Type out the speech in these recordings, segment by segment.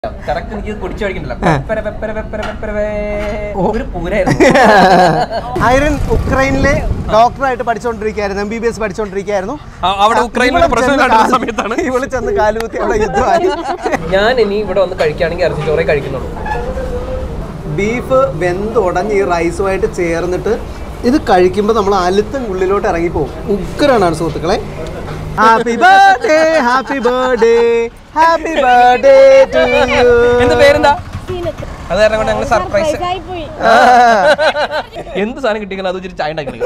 Correct എനിക്ക് കുടിച്ചു കഴിക്കണ്ടല്ലോ പെപ്പര പെപ്പര പെപ്പര പെപ്പര വേ. ഒരു പൂരായിരുന്നു ഐറൻ ഉക്രൈനിലെ ഡോക്ടറായിട്ട് പഠിച്ചുകൊണ്ടിരിക്കുകയായിരുന്നു എം ബി ബി എസ് പഠിച്ചുകൊണ്ടിരിക്കുകയായിരുന്നു ആ, അവിടെ ഉക്രൈനിൽ ഇവള് പ്രശ്നം ചെന്ന് നടക്കുന്ന കാല്- സമയത്താണ് ഇവള് ചെന്ന് കാലുകുത്തി അവിടെ യുദ്ധമായി ഞാൻ ഇനി ഇവിടെ വന്ന് കഴിക്കുകയാണെങ്കിൽ ഇറച്ചി ചോറേ കഴിക്കുന്നുള്ളൂ ബീഫ് വെന്തുടഞ്ഞ് ഈ റൈസുമായിട്ട് ചേർന്നിട്ട് ഇത് കഴിക്കുമ്പോൾ നമ്മൾ അലുത്തും ഉള്ളിലോട്ട് ഇറങ്ങിപ്പോകും ഉഗ്രനാണ് സുഹൃത്തുക്കളെ happy birthday happy birthday happy birthday to you എന്ത് പേരെന്താ അത് കാരണം കൊണ്ട് ഞങ്ങൾ സർപ്രൈസ് പോയി എന്ത് സാധനം കിട്ടിയാലും അത് വെച്ചിട്ട് ചായ ഉണ്ടാക്കി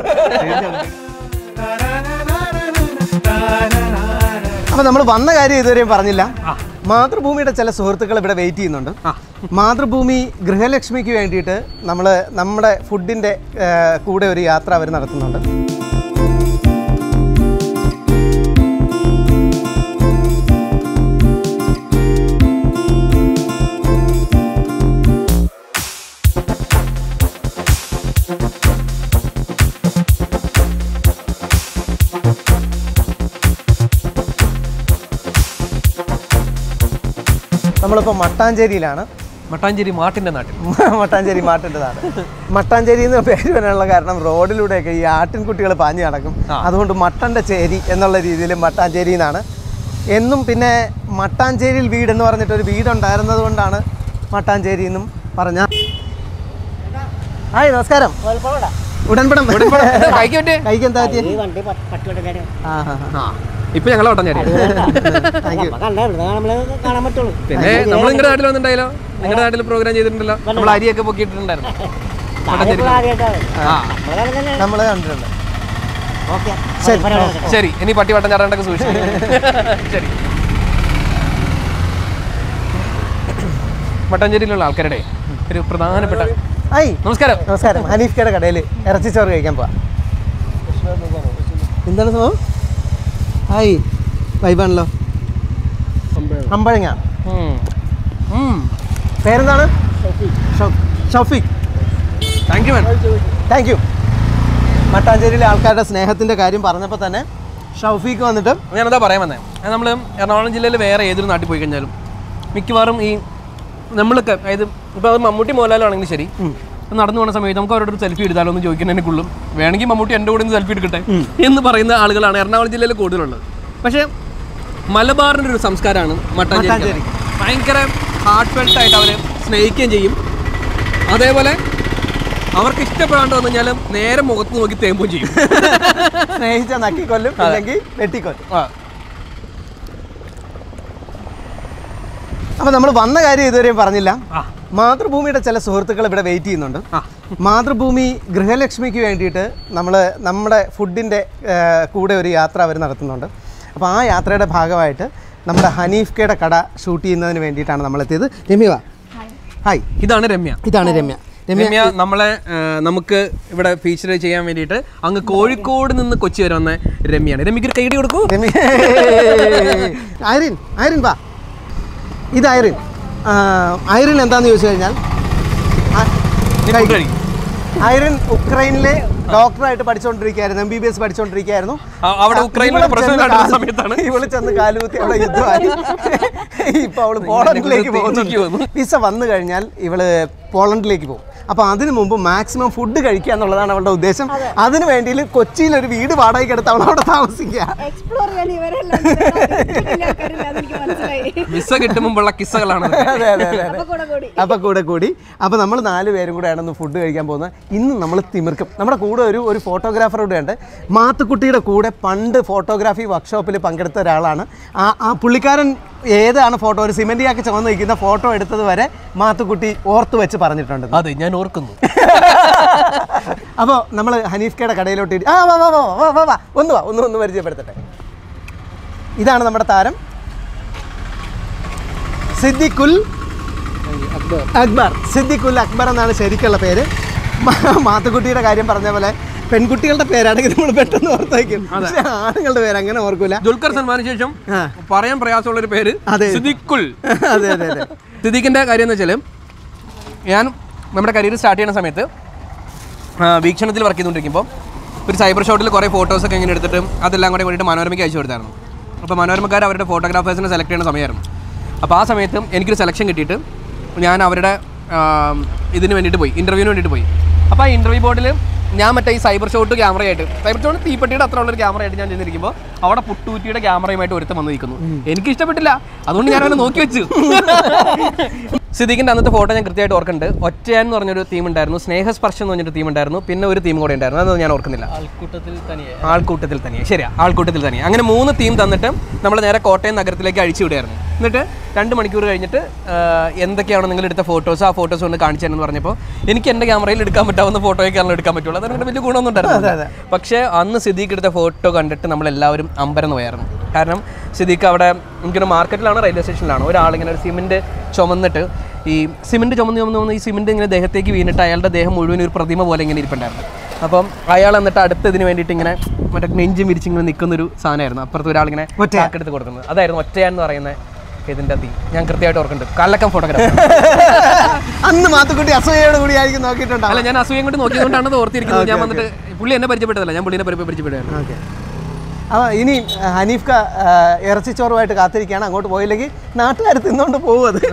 അപ്പൊ നമ്മൾ വന്ന കാര്യം ഇതുവരെയും പറഞ്ഞില്ല മാതൃഭൂമിയുടെ ചില സുഹൃത്തുക്കൾ ഇവിടെ വെയിറ്റ് ചെയ്യുന്നുണ്ട് മാതൃഭൂമി ഗൃഹലക്ഷ്മിക്ക് വേണ്ടിയിട്ട് നമ്മൾ നമ്മുടെ ഫുഡിന്റെ ആ, കൂടെ ഒരു യാത്ര അവർ നടത്തുന്നുണ്ട് നമ്മളിപ്പോൾ മട്ടാഞ്ചേരിയിലാണ് മട്ടാഞ്ചേരി മാട്ടിന്റെ നാട്ടിൽ മട്ടാഞ്ചേരി മാട്ടിൻ്റെതാണ് മട്ടാഞ്ചേരി എന്ന് പേര് വരാനുള്ള കാരണം റോഡിലൂടെയൊക്കെ ഈ ആട്ടിൻകുട്ടികൾ പാഞ്ഞു നടക്കും ആ. അതുകൊണ്ട് മട്ടൻ്റെ ചേരി എന്നുള്ള രീതിയിൽ മട്ടാഞ്ചേരി എന്നാണ് എന്നും പിന്നെ മട്ടാഞ്ചേരിയിൽ വീട് എന്ന് പറഞ്ഞിട്ട് ഒരു വീടുണ്ടായിരുന്നത് കൊണ്ടാണ് മട്ടാഞ്ചേരി എന്നും പറഞ്ഞ ഹായ് നമസ്കാരം ഉടൻപടം കഴിക്കാൻ പറ്റേ കൈക്ക് എന്താ പറ്റിയ ഈ വണ്ടി പട്ടിയുടെ ആ ഹാ ഹാ ആ ഇപ്പൊ ഞങ്ങൾ മട്ടാഞ്ചേരി താങ്ക് യു കണ്ട ഇവിടെ നമ്മള് കാണാൻ പറ്റുള്ളൂ പിന്നെ നമ്മൾ നിങ്ങളുടെ നാട്ടിൽ വന്നിട്ടുണ്ടായല്ലോ നിങ്ങളുടെ നാട്ടിൽ പ്രോഗ്രാം ചെയ്തിട്ടുണ്ടല്ലോ നമ്മൾ അരിയൊക്കെ പൊക്കിയിട്ടുണ്ടായിരുന്നു മട്ടാഞ്ചേരി ആദ്യമായിട്ടാണ് ആ നമ്മളെ തന്നെ നമ്മൾ കണ്ടിട്ടുണ്ട് ഓക്കെ ശരി ശരി ഇനി പട്ടി വട്ടം ചാടാണ്ടൊക്കെ സൂക്ഷിച്ചു ശരി മട്ടാഞ്ചേരിയിലുള്ള ആൾക്കാരുടെ ഒരു പ്രധാനപ്പെട്ട ഹായ് നമസ്കാരം നമസ്കാരം ഹനീഫ്ക്കയുടെ കടയിൽ ഇറച്ചിച്ചോറ് കഴിക്കാൻ പോവാം എന്താണ് സംഭവം ഹായ് വൈബാണല്ലോ അമ്പഴങ്ങ ഉം. ഉം. പേരെന്താണ് ഷൗ- Shoufiq thank you man thank you മട്ടാഞ്ചേരിയിലെ ആൾക്കാരുടെ സ്നേഹത്തിൻ്റെ കാര്യം പറഞ്ഞപ്പോൾ തന്നെ ഷൗഫീക്ക് വന്നിട്ട് ഞാനെന്താ പറയാൻ വന്നേ നമ്മൾ എറണാകുളം ജില്ലയിൽ വേറെ ഏതൊരു നാട്ടിൽ പോയി കഴിഞ്ഞാലും മിക്കവാറും ഈ നമ്മളൊക്കെ അതായത് ഇപ്പോൾ അത് മമ്മൂട്ടി മോഹൻലാലാണെങ്കിലും ശരി നടന്നു പോകുന്ന സമയത്ത് നമുക്ക് അവരോട് ഒരു സെൽഫി എടുത്താലോ എന്ന് ചോദിക്കുന്നതിനെക്കുള്ളും വേണമെങ്കിൽ മമ്മൂട്ടി എൻ്റെ കൂടെ സെൽഫി എടുക്കട്ടെ എന്ന് പറയുന്ന ആളുകളാണ് എറണാകുളം ജില്ലയിൽ കൂടുതലുള്ളത് പക്ഷേ മലബാറിൻ്റെ ഒരു സംസ്കാരമാണ് മട്ടാഞ്ചേരി മട്ടാഞ്ചേരി. ഭയങ്കര ഹാർട്ട് ഫെൽട്ട് ആയിട്ട് അവർ സ്നേഹിക്കുകയും ചെയ്യും അതേപോലെ അവർക്ക് ഇഷ്ടപ്പെടാണ്ട് വന്നു കഴിഞ്ഞാൽ നേരെ മുഖത്ത് നോക്കി തേമ്പും ചെയ്യും സ്നേഹിച്ച നക്കിക്കൊല്ലും അല്ലെങ്കിൽ വെട്ടിക്കൊല്ലും ആ അപ്പോൾ നമ്മൾ വന്ന കാര്യം ഇതുവരെയും പറഞ്ഞില്ല ആ. മാതൃഭൂമിയുടെ ചില സുഹൃത്തുക്കൾ ഇവിടെ വെയിറ്റ് ചെയ്യുന്നുണ്ട് ആ. മാതൃഭൂമി ഗൃഹലക്ഷ്മിക്ക് വേണ്ടിയിട്ട് നമ്മൾ നമ്മുടെ ഫുഡിൻ്റെ കൂടെ ഒരു യാത്ര അവർ നടത്തുന്നുണ്ട് അപ്പോൾ ആ യാത്രയുടെ ഭാഗമായിട്ട് നമ്മുടെ ഹനീഫ് കെയുടെ കട ഷൂട്ട് ചെയ്യുന്നതിന് വേണ്ടിയിട്ടാണ് നമ്മളെത്തിയത് രമ്യ വാ ഹായ് ഇതാണ് രമ്യ ഇതാണ് രമ്യ രമ്യ രമ്യ നമ്മളെ ആ, നമുക്ക് ഇവിടെ ഫീച്ചർ ചെയ്യാൻ വേണ്ടിയിട്ട് അങ്ങ് കോഴിക്കോട് നിന്ന് കൊച്ചി വരെ വന്ന രമ്യാണ് രമ്യക്ക് ഒരു കൈഡി കൊടുക്കൂ രമ്യ ഐറിൻ ഐറിൻ വാ ഇത് ഐറിൻ ആ, ഐറിൻ എന്താണെന്ന് ചോദിച്ചു കഴിഞ്ഞാൽ ആ- നീ food കഴിക്ക്. ഐറിൻ ഉക്രൈനിലെ ഡോക്ടറായിട്ട് പഠിച്ചുകൊണ്ടിരിക്കുകയായിരുന്നു എം ബി ബി എസ് പഠിച്ചുകൊണ്ടിരിക്കുകയായിരുന്നു ആ, അവിടെ ഉക്രൈനിൽ ഇവള് പ്രശ്നം ചെന്ന് നടക്കുന്ന കാല്- സമയത്താണ് ഇവള് ചെന്ന് കാലുകുത്തി അവിടെ യുദ്ധമായി ഇപ്പൊ അവള് പോളണ്ടിലേക്ക് തെറ്റിക്ക് പോകുന്നു വിസ വന്നു കഴിഞ്ഞാൽ ഇവള് പോളണ്ടിലേക്ക് പോകും അപ്പൊ അതിനു മുമ്പ് മാക്സിമം ഫുഡ് കഴിക്കുക എന്നുള്ളതാണ് അവളുടെ ഉദ്ദേശം അതിനു വേണ്ടിയിൽ കൊച്ചിയിൽ ഒരു വീട് വാടകയ്ക്ക് എടുത്ത് അവൾ അവിടെ താമസിക്കുക എക്സ്പ്ലോർ ചെയ്യാൻ ഇവരെല്ലാം എനിക്ക് മനസ്സിലായി വിസ കിട്ടുമ്പോഴുള്ള കിസ്സകളാണ് അതെ അതെ അതെ അതെ അപ്പൊ കൂടെ കൂടി അപ്പൊ കൂടെ കൂടി അപ്പൊ നമ്മൾ നാല് പേരും കൂടെ ആണ് ഫുഡ് കഴിക്കാൻ പോകുന്നത് ഇന്ന് നമ്മൾ തിമിർക്കും നമ്മുടെ കൂടെ ഒരു ഒരു ഫോട്ടോഗ്രാഫർ കൂടെ ഉണ്ട് മാത്തുക്കുട്ടിയുടെ കൂടെ പണ്ട് ഫോട്ടോഗ്രാഫി വർക്ക്ഷോപ്പിൽ പങ്കെടുത്ത ഒരാളാണ് ആ ആ പുള്ളിക്കാരൻ ഏതാണ് ഫോട്ടോ ഒരു സിമെന്റിയാക്കി ചുമന്ന് നിൽക്കുന്ന ഫോട്ടോ എടുത്തത് വരെ മാത്തുക്കുട്ടി ഓർത്ത് വെച്ച് പറഞ്ഞിട്ടുണ്ട് അതെ ഞാൻ ഓർക്കുന്നു അപ്പോൾ നമ്മൾ ഹനീഫ് കയുടെ കടയിലോട്ട് ഇരി- ആ വാ വാ വാ വാ വാ വാ ഒന്ന് വാ ഒന്ന് ഒന്ന് പരിചയപ്പെടുത്തട്ടെ ഇതാണ് നമ്മുടെ താരം സിദ്ദിഖുൽ അക്ബർ സിദ്ദിഖുൽ അക്ബർ എന്നാണ് ശരിക്കുള്ള പേര് മാ- മാത്തുക്കുട്ടിയുടെ കാര്യം പറഞ്ഞ പോലെ പെൺകുട്ടികളുടെ പേരാണെങ്കിൽ നമ്മൾ പെട്ടെന്ന് ഓർത്ത് വയ്ക്കും പക്ഷേ ആണുങ്ങളുടെ പേര് അങ്ങനെ ഓർക്കൂല ദുൽഖർ സൽമാന് ശേഷം ആ. പറയാൻ പ്രയാസമുള്ള ഒരു പേര് അതെ. സിദ്ദിഖുൽ അതെ അതെ അതെ സിദ്ദിഖിന്റെ കാര്യം എന്ന് വെച്ചാൽ ഞാൻ നമ്മുടെ കരിയർ സ്റ്റാർട്ട് ചെയ്യുന്ന സമയത്ത് ആ, വീക്ഷണത്തിൽ വർക്ക് ചെയ്തുകൊണ്ടിരിക്കുമ്പോൾ ഒരു സൈബർ ഷോട്ടിൽ കുറേ ഫോട്ടോസൊക്കെ ഇങ്ങനെ എടുത്തിട്ട് അതെല്ലാം കൂടെ കൂടിയിട്ട് മനോരമയ്ക്ക് അയച്ചു കൊടുത്തായിരുന്നു അപ്പോൾ മനോരമക്കാർ അവരുടെ ഫോട്ടോഗ്രാഫേഴ്സിനെ സെലക്ട് ചെയ്യുന്ന സമയമായിരുന്നു അപ്പോൾ ആ സമയത്ത് എനിക്കൊരു സെലക്ഷൻ കിട്ടിയിട്ട് ഞാൻ അവരുടെ ആം, ഇതിന് വേണ്ടിയിട്ട് പോയി ഇൻ്റർവ്യൂവിന് വേണ്ടിയിട്ട് പോയി അപ്പോൾ ആ ഇൻ്റർവ്യൂ ബോർഡിൽ ഞാൻ മറ്റേ ഈ സൈബർ ഷോട്ട് ക്യാമറയായിട്ട് സൈബർ ഷോട്ട് തീപ്പെട്ടിയുടെ അത്ര ഉള്ളൊരു ക്യാമറയായിട്ട് ഞാൻ ചെന്നിരിക്കുമ്പോൾ അവിടെ പുട്ടൂറ്റിയുടെ ക്യാമറയുമായിട്ട് ഒരുത്തം വന്ന് നിൽക്കുന്നു എനിക്ക് ഇഷ്ടപ്പെട്ടില്ല അതുകൊണ്ട് ഞാൻ അവനെ നോക്കി വെച്ചു സിദ്ദീഖിൻ്റെ അന്നത്തെ ഫോട്ടോ ഞാൻ കൃത്യമായിട്ട് ഓർക്കുന്നുണ്ട് ഒറ്റയാൻ എന്ന് പറഞ്ഞൊരു തീം ഉണ്ടായിരുന്നു സ്നേഹസ്പർശം എന്ന് പറഞ്ഞൊരു തീം ഉണ്ടായിരുന്നു പിന്നെ ഒരു തീം കൂടെ ഉണ്ടായിരുന്നു അതൊന്നും ഞാൻ ഓർക്കുന്നില്ല ആൾക്കൂട്ടത്തിൽ തനിയെ ശരിയാ ആൾക്കൂട്ടത്തിൽ തനിയെ അങ്ങനെ മൂന്ന് തീം തന്നിട്ട് നമ്മൾ നേരെ കോട്ടയം നഗരത്തിലേക്ക് അഴിച്ചു വിടുമായിരുന്നു എന്നിട്ട് രണ്ട് മണിക്കൂർ കഴിഞ്ഞിട്ട് ആ, എന്തൊക്കെയാണ് നിങ്ങൾ എടുത്ത ഫോട്ടോസ് ആ ഫോട്ടോസ് കൊണ്ട് കാണിച്ചു തരുമെന്ന് പറഞ്ഞപ്പോൾ എനിക്ക് എൻ്റെ ക്യാമറയിൽ എടുക്കാൻ പറ്റാവുന്ന ഫോട്ടോയൊക്കെയാണ് എടുക്കാൻ പറ്റുള്ളൂ അതുകൊണ്ട് വലിയ ഗുണമൊന്നും ഉണ്ടായിരുന്നു പക്ഷേ അന്ന് സിദ്ദീഖ് എടുത്ത ഫോട്ടോ കണ്ടിട്ട് നമ്മളെല്ലാവരും അമ്പരന്ന് പോയായിരുന്നു കാരണം സിദ്ദീഖ് അവിടെ എനിക്കൊരു മാർക്കറ്റിലാണ് റെയിൽവേ സ്റ്റേഷനിലാണ് ഒരാളിങ്ങനെ ഒരു സിമെൻറ്റ് ചുമന്നിട്ട് ഈ സിമെൻറ്റ് ചുമന്ന് ചുമന്ന് ചുമന്ന് ഈ സിമെൻറ്റ് ഇങ്ങനെ ദേഹത്തേക്ക് വീണിട്ട് അയാളുടെ ദേഹം മുഴുവൻ ഒരു പ്രതിമ പോലെ ഇങ്ങനെ ഇരിപ്പുണ്ടായിരുന്നു അപ്പം അയാൾ എന്നിട്ട് അടുത്ത ഇതിന് വേണ്ടിയിട്ട് ഇങ്ങനെ മറ്റേ നെഞ്ചും വിരിച്ചിങ്ങനെ നിൽക്കുന്നൊരു സാധനമായിരുന്നു അപ്പുറത്ത് ഒരാളിങ്ങനെ ചാക്കെടുത്ത് കൊടുക്കുന്നത് അതായിരുന്നു ഒറ്റയാൻ എന്ന് പറയുന്ന ഇതിൻ്റെ തീ ഞാൻ കൃത്യമായിട്ട് ഓർക്കുന്നുണ്ട് കല്ലക്കം ഫോട്ടോഗ്രാഫർ അന്ന് മാത്തുക്കുട്ടി അസൂയയോട് കൂടി ആയിരിക്കും നോക്കിയിട്ടുണ്ടാവും അല്ല ഞാൻ അസൂയം കൊണ്ട് നോക്കിയതുകൊണ്ടാണ് അത് ഓർത്തിരിക്കുന്നത് ഞാൻ വന്നിട്ട് പുള്ളി എന്നെ പരിചയപ്പെട്ടതല്ല ഞാൻ പുള്ളിനെ പരി- പരിചയപ്പെടുകയായിരുന്നു ഓക്കെ അപ്പോൾ ഇനി ആ, ഹനീഫ് ക ആ, ഇറച്ചിച്ചോറുമായിട്ട് കാത്തിരിക്കുകയാണ് അങ്ങോട്ട് പോയില്ലെങ്കിൽ നാട്ടുകാർ തിന്നുകൊണ്ട് പോകും അത്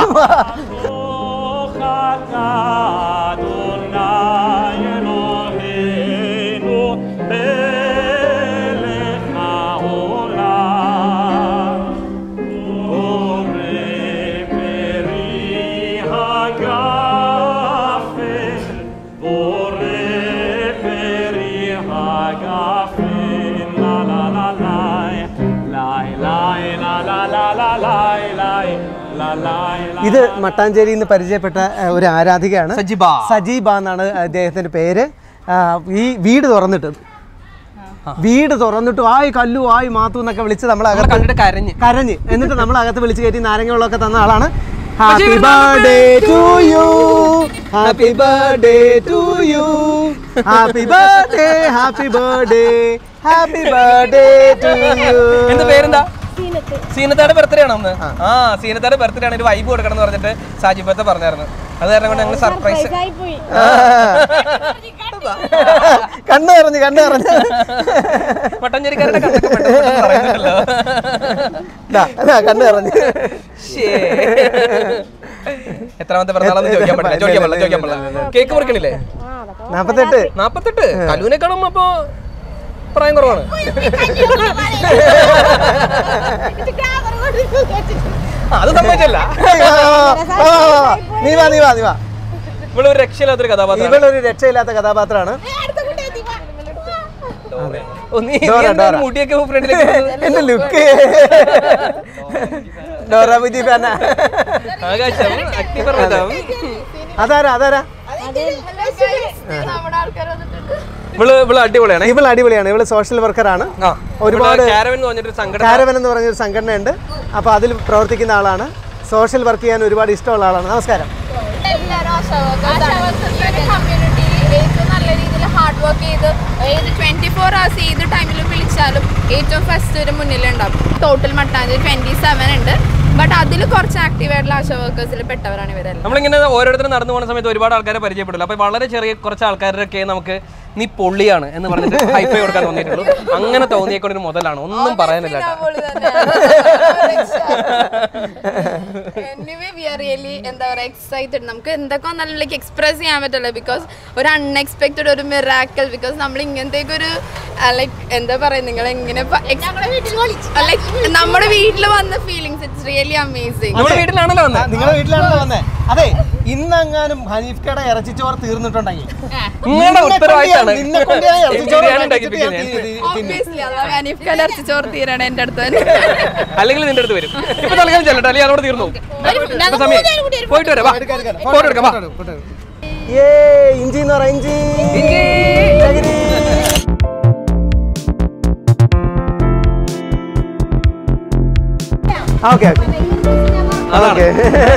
ഇത് മട്ടാഞ്ചേരിയിൽ നിന്ന് പരിചയപ്പെട്ട ആ, ഒരു ആരാധികയാണ് സജിബ സജീബ എന്നാണ് അദ്ദേഹത്തിന്റെ പേര് ആ, ഈ വീട് തുറന്നിട്ട് വീട് തുറന്നിട്ട് ആയി കല്ലു ആയി മാത്തു എന്നൊക്കെ വിളിച്ച് നമ്മളെ നമ്മളകത്ത് കണ്ടിട്ട് കരഞ്ഞ് കരഞ്ഞ് എന്നിട്ട് നമ്മൾ അകത്ത് വിളിച്ച് കയറ്റി നാരങ്ങ വെള്ളമൊക്കെ തന്ന ആളാണ് happy birthday to you happy birthday to you happy birthday happy birthday happy birthday to you എന്ത് പേരെന്താ സീനത്താടെ ബർത്ത്ഡേ ആണോ അന്ന് ആ സീനത്താടെ ബർത്ത്ഡേ ആണ് ഒരു വൈബ് കൊടുക്കണം എന്ന് പറഞ്ഞിട്ട് സാജിബത്തെ പറഞ്ഞായിരുന്നു അത് കാരണം കൊണ്ട് ഞങ്ങൾ സർപ്രൈസ് പോയി കണ്ണു പറഞ്ഞു കണ്ണു പറഞ്ഞു മട്ടഞ്ചേരിക്കാരുടെ കണ്ണൊക്കെ പെട്ടെന്ന് പെട്ടെന്ന് പറയുന്നുണ്ടല്ലോ ദാ, ദാ, കണ്ണു പറഞ്ഞു ശ്ശേ. എത്രാമത്തെ പിറന്നാളെന്ന് ചോദിക്കാൻ പറ്റില്ല ചോദിക്കാൻ പറ്റില്ല ചോദിക്കാൻ പറ്റില്ല കേക്ക് മുറിക്കണില്ലേ നാപ്പത്തെട്ട് നാപ്പത്തെട്ട് കലൂനെക്കാളും അപ്പൊ പ്രായം കുറവാണ് ആ, അത് സംഭവിച്ചല്ല ആ, ആ, നീ വാ നീ വാ നീ വാ ഇവിടെ ഒരു രക്ഷയില്ലാത്തൊരു കഥാപാത്രം ഇവളൊരു രക്ഷയില്ലാത്ത കഥാപാത്രമാണ് ഓ, നീ നീ ഡോറ, എന്താ ഡോറ. മുടിയൊക്കെ ഫ്രണ്ടിലേക്ക് എന്റെ ലുക്ക് ഡോറ ബുജി ഫാന ആകാശം അഗ്നിപർവ്വതം അതാരാ അതാരാ ഇവള് ഇവള് അടിപൊളിയാണ് ഇവൾ അടിപൊളിയാണ് ഇവള് സോഷ്യൽ വർക്കറാണ് ആ ഒരുപാട് കാരവൻ എന്ന് പറഞ്ഞിട്ട് സംഘടന കാരവൻ എന്ന് പറഞ്ഞൊരു സംഘടനയുണ്ട് അപ്പോൾ അതിൽ പ്രവർത്തിക്കുന്ന ആളാണ് സോഷ്യൽ വർക്ക് ചെയ്യാൻ ഒരുപാട് ഇഷ്ടമുള്ള ആളാണ് നമസ്കാരം എല്ലാവരും കമ്മ്യൂണിറ്റിയിൽ ഏറ്റവും നല്ല രീതിയിൽ ഹാർഡ് വർക്ക് ചെയ്ത് ഏത് ട്വന്റി ഫോർ അവേഴ്സ് ഏത് ടൈമിലും വിളിച്ചാലും ഏറ്റവും ഫസ്റ്റ് ഒരു മുന്നിലുണ്ടാവും ടോട്ടൽ മട്ടാഞ്ചേരി ട്വന്റി സെവൻ ഉണ്ട് ബട്ട് അതിൽ കുറച്ച് ആക്റ്റീവ് ആയിട്ടുള്ള ആശാ വർക്കേഴ്സിൽ പെട്ടവരാണ് ഇവരെല്ലാം നമ്മളിങ്ങനെ ഓരോരുത്തരും നടന്നു പോകുന്ന സമയത്ത് ഒരുപാട് ആൾക്കാരെ പരിചയപ്പെടില്ല അപ്പൊ വളരെ ചെറിയ കുറച്ച് ആൾക്കാരൊക്കെ നമുക്ക് നീ പൊള്ളിയാണ് എന്ന് പറഞ്ഞിട്ട് ഹൈഫൈ കൊടുക്കാൻ തോന്നിയിട്ടുള്ളൂ അങ്ങനെ തോന്നിയേക്കൊണ്ട് ഒരു മുതലാണ് ഒന്നും പറയാനില്ല എനിവേ വി ആർ റിയലി എന്താ പറയുക എക്സൈറ്റഡ് നമുക്ക് എന്തൊക്കെ നല്ല ലൈക്ക് എക്സ്പ്രസ് ചെയ്യാൻ പറ്റില്ല ബിക്കോസ് ഒരു അൺഎക്സ്പെക്റ്റഡ് ഒരു മിറാക്കൽ ബിക്കോസ് നമ്മൾ ഇങ്ങനത്തേക്ക് ഒരു ലൈക്ക് എന്താ പറയുക നിങ്ങൾ എങ്ങനെ ലൈക്ക് നമ്മുടെ വീട്ടിൽ വന്ന ഫീലിങ്സ് ഇറ്റ്സ് റിയലി അമേസിങ് നമ്മുടെ വീട്ടിലാണല്ലോ വന്നത് നിങ്ങളുടെ വീട്ടിലാണല്ലോ വന്നേ അതെ ഇന്നെങ്ങാനും ഹനീഫ്ക്കയുടെ ഇറച്ചിച്ചോറ് തീർന്നിട്ടുണ്ടെങ്കിൽ നിങ്ങളുടെ ഉത്തരവാദിത്തമാണ് നിന്നെ കൊണ്ട് ഞാൻ ഇറച്ചിച്ചോറ് ബിരിയാണി ഉണ്ടാക്കിയിട്ട് ഞാൻ ഉണ്ടാക്കിപ്പിക്കുന്നത്. തി- തി- തിന്നും. ഓബിയസ്ലി അതാണ് അനീഫ് കലർച്ചി ചോറ് തീരാണ് എൻ്റെ അടുത്ത് തന്നെ അല്ലെങ്കിൽ നിന്റെ അടുത്ത് വരും ഇപ്പൊ തൽക്കാലം ചെല്ലട്ടെ അല്ലെങ്കിൽ അതോടെ തീർന്നു ഇപ്പൊ സമയം പോയിട്ട് വരാം വാ. ഫോട്ടോ എടുക്കാം വാ. ഏ ഇഞ്ചി എന്ന് പറ ഇഞ്ചി ചകിരി. ആ, ഓക്കെ ഓക്കെ അതാണ്. ഓക്കെ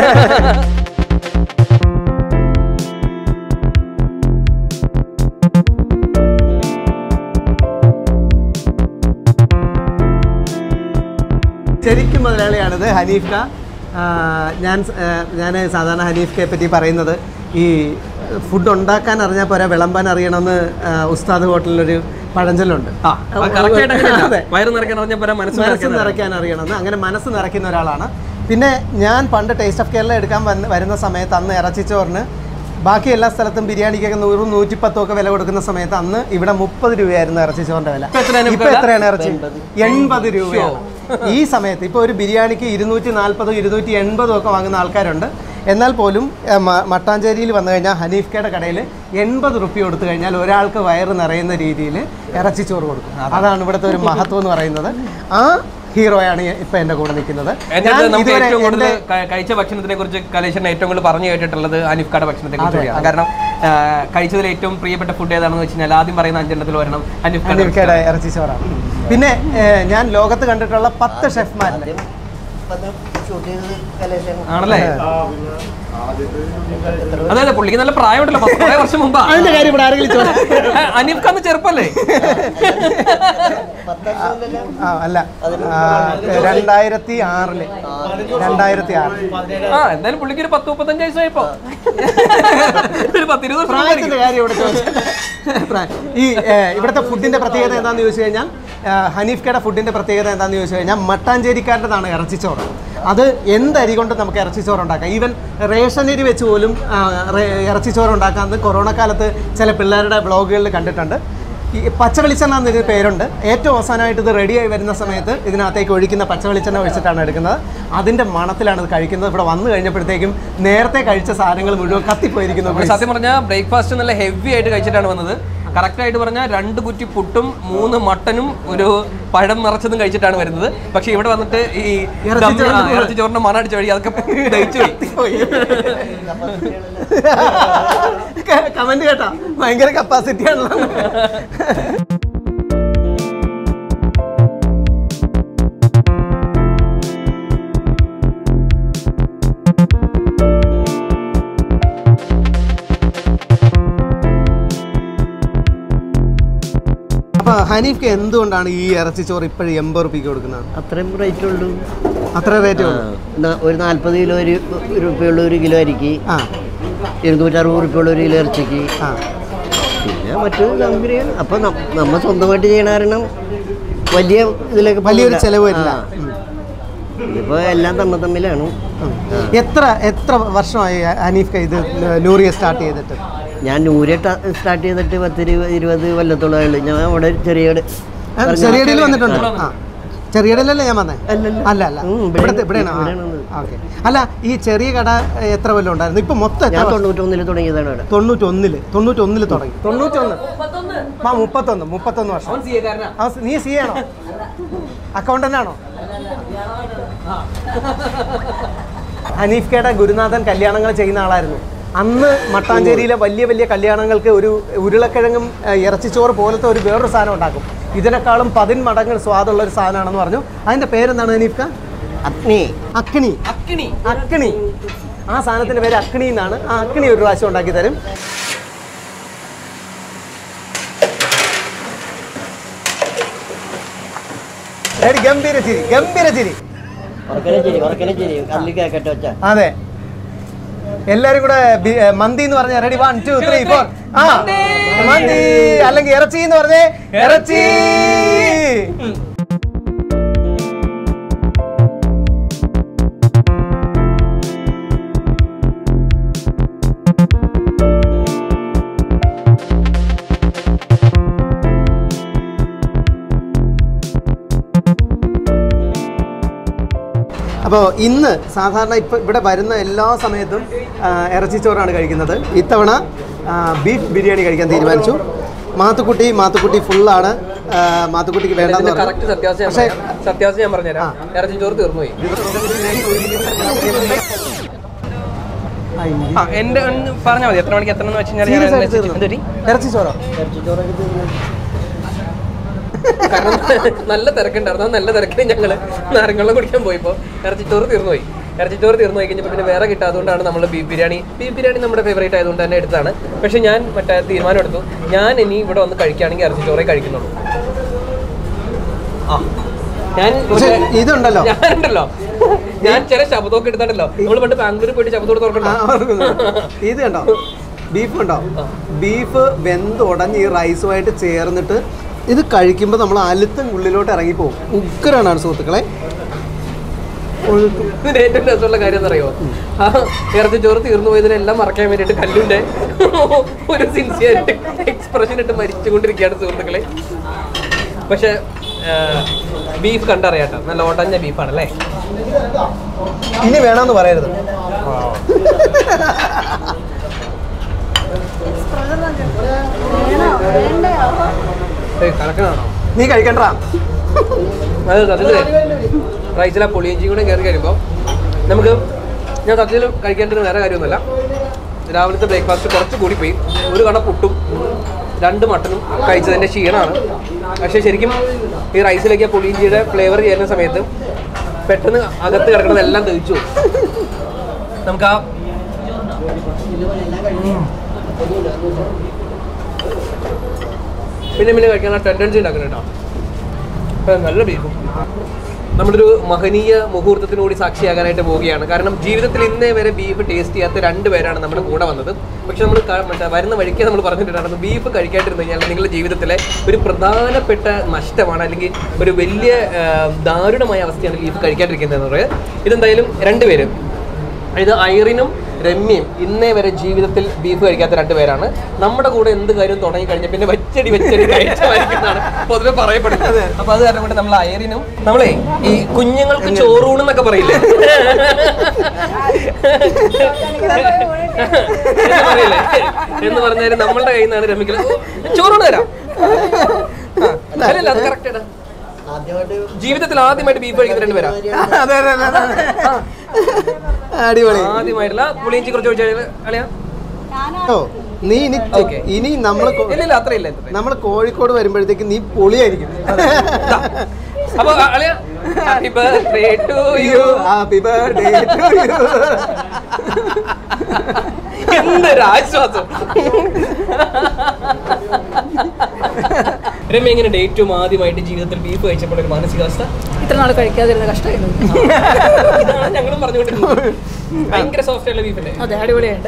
ശരിക്കും മുതലാളിയാണിത് ഹനീഫ്ക ആ, ഞാൻ സ- ആ, ഞാൻ സാധാരണ ഹനീഫ്കയെ പറ്റി പറയുന്നത് ഈ ഫുഡ് ഉണ്ടാക്കാൻ അറിഞ്ഞാൽ പോരാ വിളമ്പാൻ അറിയണമെന്ന് ആ, ഉസ്താദ് ഹോട്ടലിലൊരു പഴഞ്ചൊല്ലുണ്ട് ആ, അത് correct ആയിട്ട് അങ്ങനെയല്ല. അതെ. വയറ് നിറയ്ക്കാൻ പറഞ്ഞ പോലെ മനസ്സ് മനസ്സ് നിറയ്ക്കാൻ നിറയ്ക്കാൻ അറിയണമെന്ന് അങ്ങനെ മനസ്സ് നിറയ്ക്കുന്ന ഒരാളാണ് പിന്നെ ഞാൻ പണ്ട് ടേസ്റ്റ് ഓഫ് കേരള എടുക്കാൻ വന്ന് വരുന്ന സമയത്ത് അന്ന് ഇറച്ചിച്ചോറിന് ബാക്കി എല്ലാ സ്ഥലത്തും ബിരിയാണിക്കൊക്കെ നൂറും നൂറ്റിപ്പത്തും ഒക്കെ വില കൊടുക്കുന്ന സമയത്ത് അന്ന് ഇവിടെ മുപ്പത് രൂപയായിരുന്നു ഇറച്ചിച്ചോറിന്റെ വില ഇപ്പൊ എത്രയാണ് ഇപ്പൊ എത്രയാണ് ഇറച്ചി എൺപത് രൂപയാണ് ഈ സമയത്ത് ഇപ്പോൾ ഒരു ബിരിയാണിക്ക് ഇരുന്നൂറ്റി നാൽപ്പതും ഇരുന്നൂറ്റി എൺപതും ഒക്കെ വാങ്ങുന്ന ആൾക്കാരുണ്ട് എന്നാൽ പോലും ഏ, മ- മട്ടാഞ്ചേരിയിൽ വന്നു കഴിഞ്ഞാൽ ഹനീഫ്ക്കയുടെ കടയിൽ എൺപത് റുപ്യ കൊടുത്തു കഴിഞ്ഞാൽ ഒരാൾക്ക് വയറ് നിറയുന്ന രീതിയിൽ ഇറച്ചിച്ചോറ് കൊടുക്കും അതാണ് ഇവിടുത്തെ ഒരു മഹത്വം എന്ന് പറയുന്നത് ആ ഹീറോയാണ് ഇപ്പൊ എന്റെ കൂടെ നിൽക്കുന്നത് എന്റെ ഞാൻ അടുത്ത് നമുക്ക് ഇതുവരെ ഏറ്റവും കൂടുതൽ എൻ്റെ- ക- കഴിച്ച ഭക്ഷണത്തിനെ കുറിച്ച് കലേശൻ ഏറ്റവും കൂടുതൽ പറഞ്ഞു കേട്ടിട്ടുള്ളത് അനിഫ്കാടെ ഭക്ഷണത്തെ കുറിച്ച് കാരണം ആ, കഴിച്ചതിൽ ഏറ്റവും പ്രിയപ്പെട്ട ഫുഡ് ഏതാണെന്ന് വെച്ച് കഴിഞ്ഞാൽ ആദ്യം പറയുന്ന അഞ്ചെണ്ണത്തിൽ വരണം അനിഫ്കാടെ ഹനീഫ്ക്കയുടെ ഇറച്ചിച്ചോറാണ് പിന്നെ ഏ, ഞാൻ ലോകത്ത് കണ്ടിട്ടുള്ള പത്ത് ഷെഫ്മാരിൽ ഷൂട്ട് ചെയ്തത് കലേശം ആണല്ലേ അതെ അതെ പുള്ളിക്ക് നല്ല പ്രായമുണ്ടല്ലോ പത്ത് കുറേ വർഷം മുമ്പാ അതിന്റെ കാര്യം ഇവിടെ ആരെങ്കിലും ചോദിച്ചു അനിഫ്ക അന്ന് ചെറുപ്പല്ലേ ആ അല്ല ആ, രണ്ടായിരത്തി ആറില് രണ്ടായിരത്തി ആറ് ആ എന്തായാലും പുള്ളിക്ക് ഒരു പത്ത് മുപ്പത്തഞ്ച് വയസ്സായിപ്പോ ഒരു പത്തിരുപത് വർഷം മുമ്പായിരിക്കും. പ്രായത്തിന്റെ കാര്യം ഇവിടെ ചോദിച്ചു പ്രായം. ഈ ഏ, ഇവിടുത്തെ ഫുഡിന്റെ പ്രത്യേകത എന്താന്ന് ചോദിച്ചു കഴിഞ്ഞാൽ ആ, ഹനീഫ്ക്കയുടെ ഫുഡിന്റെ പ്രത്യേകത എന്താന്ന് ചോദിച്ചു കഴിഞ്ഞാൽ മട്ടാഞ്ചേരിക്കാരുടേതാണ് ഇറച്ചിച്ചോറ് അത് എന്ത് അരി കൊണ്ട് നമുക്ക് ഇറച്ചിച്ചോറ് ഉണ്ടാക്കാം ഈവൻ റേഷൻ അരി വെച്ച് പോലും ആ, റേ- ഇറച്ചിച്ചോറ് ഉണ്ടാക്കാമെന്ന് കൊറോണ കാലത്ത് ചില പിള്ളേരുടെ ബ്ലോഗുകളിൽ കണ്ടിട്ടുണ്ട് ഈ പച്ച വെളിച്ചെണ്ണ എന്നൊരു പേരുണ്ട് ഏറ്റവും അവസാനമായിട്ട് ഇത് റെഡിയായി വരുന്ന സമയത്ത് ഇതിനകത്തേക്ക് ഒഴിക്കുന്ന പച്ച വെളിച്ചെണ്ണ ഒഴിച്ചിട്ടാണ് എടുക്കുന്നത് അതിൻ്റെ മണത്തിലാണ് ഇത് കഴിക്കുന്നത് ഇവിടെ വന്നു കഴിഞ്ഞപ്പോഴത്തേക്കും നേരത്തെ കഴിച്ച സാധനങ്ങൾ മുഴുവൻ കത്തിപ്പോയിരിക്കുന്നു നമ്മള് സത്യം പറഞ്ഞാൽ ബ്രേക്ക്ഫാസ്റ്റ് നല്ല ഹെവി ആയിട്ട് കഴിച്ചിട്ടാണ് വന്നത് കറക്റ്റ് ആയിട്ട് പറഞ്ഞാൽ രണ്ട് കുറ്റി പുട്ടും മൂന്ന് മട്ടനും ഒരു പഴം നിറച്ചതും കഴിച്ചിട്ടാണ് വരുന്നത് പക്ഷെ ഇവിടെ വന്നിട്ട് ഈ ഇറച്ചിച്ചോറിന്റെ ദം- ആ, ഇറച്ചിച്ചോറിന്റെ മണം അടിച്ച വഴി അതൊക്കെ ദഹിച്ചു പോയി കമന്റ് കേട്ടാ ഭയങ്കര കപ്പാസിറ്റി ആണല്ലോ അപ്പൊ ഹനീഫ്ക്ക് എന്തുകൊണ്ടാണ് ഈ ഇറച്ചിച്ചോറ് ഇപ്പോഴും എൺപത് റുപ്യക്ക് കൊടുക്കുന്നത് അത്രയും റേറ്റ് ഉള്ളൂ അത്ര റേറ്റ് ആ, ന- ഒരു നാല്പത് കിലോ ഒരു രൂപയുള്ള ഒരു കിലോ അരിക്ക് ആ ഇരുന്നൂറ്ററുപത് രൂപയുള്ള ഒരു കിലോ ഇറച്ചിക്ക് ആ പിന്നെ മറ്റൊരു സൗകര്യം അപ്പം നമ്മൾ സ്വന്തമായിട്ട് ചെയ്യണ കാരണം വലിയ ഇതിലേക്ക് വലിയൊരു ചെലവ് വരില്ല ഇതിപ്പോൾ എല്ലാം തമ്മിൽ തമ്മിലാണ് എത്ര എത്ര വർഷമായി ഹനീഫ്ക്ക് ഇത് നൂറിയെ സ്റ്റാർട്ട് ചെയ്തിട്ട് ഞാൻ നൂരെ സ്റ്റാർട്ട് ചെയ്തിട്ട് പത്ത് ഇരുപത് ഇരുപത് കൊല്ലത്തോളം ആയുള്ളൂ ഞാൻ അവിടെ ചെറിയ ചെറിയടിയിൽ വന്നിട്ടുണ്ട് ആ ചെറിയടിയിലല്ലേ ഞാൻ വന്നേ അല്ലല്ല. അല്ല അല്ല ഉം, ഇവിടെ- ഇവിടുത്തെ ഇവിടെയാണ് ആ, ഇവിടെയാണ് വന്നത്. ഓക്കെ അല്ല ഈ ചെറിയ കട എത്ര കൊല്ലം ഉണ്ടായിരുന്നു ഇപ്പൊ മൊത്തം എത്ര ഞാൻ വർഷം? തൊണ്ണൂറ്റൊന്നിൽ തുടങ്ങിയതാണ് അവിടെ തൊണ്ണൂറ്റൊന്നില് തൊണ്ണൂറ്റൊന്നില് തുടങ്ങി തൊണ്ണൂറ്റൊന്ന് ആ മുപ്പത്തൊന്ന് മുപ്പത്തൊന്ന് വർഷം അവൻ CA കാരനാ. ആ, നീ സി ആണോ അക്കൗണ്ടന്റ് ആണോ ഹനീഫ്ക്കയുടെ ഗുരുനാഥൻ കല്യാണങ്ങൾ ചെയ്യുന്ന ആളായിരുന്നു അന്ന് മട്ടാഞ്ചേരിയിലെ വലിയ വലിയ കല്യാണങ്ങൾക്ക് ഒരു ഉരുളക്കിഴങ്ങും ഏഹ്, ഇറച്ചിച്ചോറ് പോലത്തെ ഒരു വേറൊരു സാധനം ഉണ്ടാക്കും ഇതിനേക്കാളും പതിന് മടങ്ങ് സ്വാദുള്ള ഒരു സാധനമാണെന്ന് പറഞ്ഞു അതിന്റെ പേരെന്താണ് ഹനീഫ്ക്ക അഗ്നി അക്കിണി അക്കിണി അക്കിണി ആ സാധനത്തിന്റെ പേര് അക്കിണി എന്നാണ് ആ അക്കിണി ഒരു പ്രാവശ്യം ഉണ്ടാക്കി തരും എടി, ഗംഭീര ചിരി ഗംഭീര ചിരി ഉറക്കനെ ചിരി ഉറക്കനെ ചിരി കല്ല് കേക്കട്ടെ വെച്ചാ അതെ എല്ലാരും കൂടെ ബി- ഏ, മന്തി എന്ന് പറഞ്ഞ ready one two three four ആ മന്തി അല്ലെങ്കിൽ ഇറച്ചി എന്ന് പറഞ്ഞേ ഇറച്ചി അപ്പോൾ ഇന്ന് സാധാരണ ഇപ്പോൾ ഇവിടെ വരുന്ന എല്ലാ സമയത്തും ആ, ഇറച്ചിച്ചോറാണ് കഴിക്കുന്നത് ഇത്തവണ ആ, ബീഫ് ബിരിയാണി കഴിക്കാൻ തീരുമാനിച്ചു മാത്തുക്കുട്ടി മാത്തുക്കുട്ടി ഫുള്ളാണ് ആ, മാത്തുക്കുട്ടിക്ക് വേണ്ടെന്ന് പറഞ്ഞു കറക്റ്റ് സത്യാവസ്ഥ ഞാൻ പക്ഷേ പറയാം. സത്യാവസ്ഥ ഞാൻ പറഞ്ഞുതരാം ഇറച്ചി ചോറ് തീർന്നുപോയി ആ എന്റെ ഒന്ന് പറഞ്ഞാൽ മതി എത്ര മണിക്ക് എത്ര എന്ന് വെച്ച് കഴിഞ്ഞാൽ ഞാൻ Serious ആയിട്ട് അതിനനുസരിച്ച് തീർന്നു. എന്തൊരു? ഇറച്ചിച്ചോറോ ഇറച്ചിച്ചോറൊക്കെ തിന്ന് കാരണം നല്ല തിരക്കുണ്ടായിരുന്നു ആ നല്ല തിരക്കിന് ഞങ്ങള് നാരങ്ങളും കുടിക്കാൻ പോയപ്പോ ഇറച്ചിച്ചോറ് തീർന്നുപോയി ഇറച്ചിച്ചോറ് തീർന്നു പോയി കഴിഞ്ഞപ്പോൾ പിന്നെ വേറെ കിട്ടാത്തതുകൊണ്ടാണ് നമ്മൾ ബീഫ് ബിരിയാണി ബീഫ് ബിരിയാണി നമ്മുടെ ഫേവറേറ്റ് ആയതുകൊണ്ട് തന്നെ എടുത്താണ് പക്ഷെ ഞാൻ മറ്റേ തീരുമാനം എടുത്തു ഞാൻ ഇനി ഇവിടെ വന്ന് കഴിക്കുകയാണെങ്കിൽ ഇറച്ചിച്ചോറേ കഴിക്കുന്നുള്ളൂ ആ ഞാൻ പക്ഷേ ഇതുണ്ടല്ലോ ഞാനുണ്ടല്ലോ ഞാൻ ചില ശബ്ദമൊക്കെ എടുത്തിട്ടല്ലോ നമ്മൾ പണ്ട് ബാംഗ്ലൂരിൽ പോയിട്ട് ശബ്ദം ആ, തുറക്കണ്ടോ ഓർക്കുന്നു. ഇത് കണ്ടോ ബീഫ് ഉണ്ടോ ബീഫ് വെന്ത് ഉടഞ്ഞ് ഈ റൈസുമായിട്ട് ചേർന്നിട്ട് ഇത് കഴിക്കുമ്പോൾ നമ്മൾ അലുത്തും ഉള്ളിലോട്ട് ഇറങ്ങിപ്പോവും ഉഗ്രനാണ് സുഹൃത്തുക്കളെ ഒഴുക്കും ഇതിന്റെ ഏറ്റവും രസമുള്ള കാര്യം എന്നറിയോ ആ ഇറച്ചി ചോറ് തീർന്നു പോയതിനെല്ലാം മറക്കാൻ വേണ്ടിയിട്ട് കല്ലുന്റെ ഒരു സിൻസിയറിറ്റി എക്സ്പ്രഷൻ ഇട്ട് മരിച്ചുകൊണ്ടിരിക്കുകയാണ് സുഹൃത്തുക്കളെ പക്ഷെ ബീഫ് കണ്ടറിയാട്ടോ നല്ല ഓട്ടഞ്ഞ ബീഫാണ് അല്ലേ ഇനി വേണമെന്ന് പറയരുത് കലക്കനാണോ നീ കഴിക്കണ്ടാ അത് സത്യത്തില് റൈസിലെ പുളിയഞ്ചി കൂടെ കയറി കഴിയുമ്പോൾ നമുക്ക് ഞാൻ സത്യത്തിൽ കഴിക്കേണ്ടത് വേറെ കാര്യമൊന്നുമല്ല രാവിലത്തെ ബ്രേക്ക്ഫാസ്റ്റ് കുറച്ച് കൂടി പോയി ഒരു കണ പുട്ടും രണ്ട് മട്ടനും കഴിച്ചതിൻ്റെ ക്ഷീണമാണ് പക്ഷേ ശരിക്കും ഈ റൈസിലേക്ക് ആ പുളിയിഞ്ചിയുടെ ഫ്ലേവർ ചെയ്യുന്ന സമയത്ത് പെട്ടെന്ന് അകത്ത് കിടക്കുന്നതെല്ലാം ദഹിച്ചു പോകും. നമുക്ക് ആ ഉം. പിന്നെ പിന്നെ കഴിക്കാൻ ടെൻഡൻസി ഉണ്ടാക്കണം കേട്ടോ ഇപ്പൊ നല്ല ബീഫും നമ്മളൊരു മഹനീയ മുഹൂർത്തത്തിന് കൂടി സാക്ഷിയാകാനായിട്ട് പോവുകയാണ് കാരണം ജീവിതത്തിൽ ഇന്നേ വരെ ബീഫ് ടേസ്റ്റ് ചെയ്യാത്ത രണ്ട് പേരാണ് നമ്മുടെ കൂടെ വന്നത് പക്ഷെ നമ്മൾ മറ്റേ വരുന്ന വഴിക്ക് നമ്മൾ പറഞ്ഞിട്ടുണ്ടായിരുന്നു ബീഫ് കഴിക്കാണ്ടിരുന്നു കഴിഞ്ഞാൽ നിങ്ങളുടെ ജീവിതത്തിലെ ഒരു പ്രധാനപ്പെട്ട നഷ്ടമാണ് അല്ലെങ്കിൽ ഒരു വലിയ ആ, ദാരുണമായ അവസ്ഥയാണ് ബീഫ് കഴിക്കാണ്ടിരിക്കുന്നത് എന്ന് പറയുന്നത് ഇതെന്തായാലും രണ്ടുപേരും ഇത് ഐറിനും രമ്യയും ഇന്നേ വരെ ജീവിതത്തിൽ ബീഫ് കഴിക്കാത്ത രണ്ടുപേരാണ് നമ്മുടെ കൂടെ എന്ത് കാര്യം തുടങ്ങി കഴിഞ്ഞാൽ പിന്നെ വെച്ചടി വെച്ചടി കഴിച്ചതായിരിക്കുന്നതാണ് പൊതുവെ പറയപ്പെടുന്നത് അപ്പൊ അത് കാരണം കൊണ്ട് നമ്മൾ ഐറിനും നമ്മളെ ഈ കുഞ്ഞുങ്ങൾക്ക് ചോറൂണെന്നൊക്കെ പറയില്ലേ എന്ന് പറയില്ലേ എന്ന് പറഞ്ഞാല് നമ്മളുടെ കയ്യിൽ നിന്നാണ് രമിക്കുന്നത് ചോറൂണ് തരാം ആ, അല്ലല്ല അത് കറക്റ്റ് ആദ്യമായിട്ട് ജീവിതത്തിൽ ആദ്യമായിട്ട് ബീഫ് കഴിക്കുന്ന രണ്ടുപേരാ അതെ അതെ അതെ അതെ. അടിപൊളി ആദ്യമായിട്ടില്ല പുളിയിഞ്ചി കുറച്ച് ചോദിച്ചാൽ അളിയാ ഓ നീ ഇനി Okay. ഇനി നമ്മൾ ഇല്ല ഇല്ല അത്രയില്ല അത്രയില്ല. നമ്മൾ കോഴിക്കോട് വരുമ്പോഴത്തേക്ക് നീ പൊളിയായിരിക്കും ദാ. അപ്പൊ അളിയ happy birthday to you happy birthday to you എന്തൊരു ആശ്വാസം രമ്യ എങ്ങനെ ഏറ്റവും ആദ്യമായിട്ട് ജീവിതത്തിൽ ബീഫ് കഴിച്ചപ്പോൾ ഒരു മാനസികാവസ്ഥ ഇത്ര നാൾ കഴിക്കാതിരുന്ന കഷ്ടമായിരുന്നു ഇതാണ് ഞങ്ങളും പറഞ്ഞുകൊണ്ടിരുന്നത് ഭയങ്കര സോഫ്റ്റ് ആയിട്ടുള്ള ബീഫല്ലേ അതെ അടിപൊളിയായിട്ട്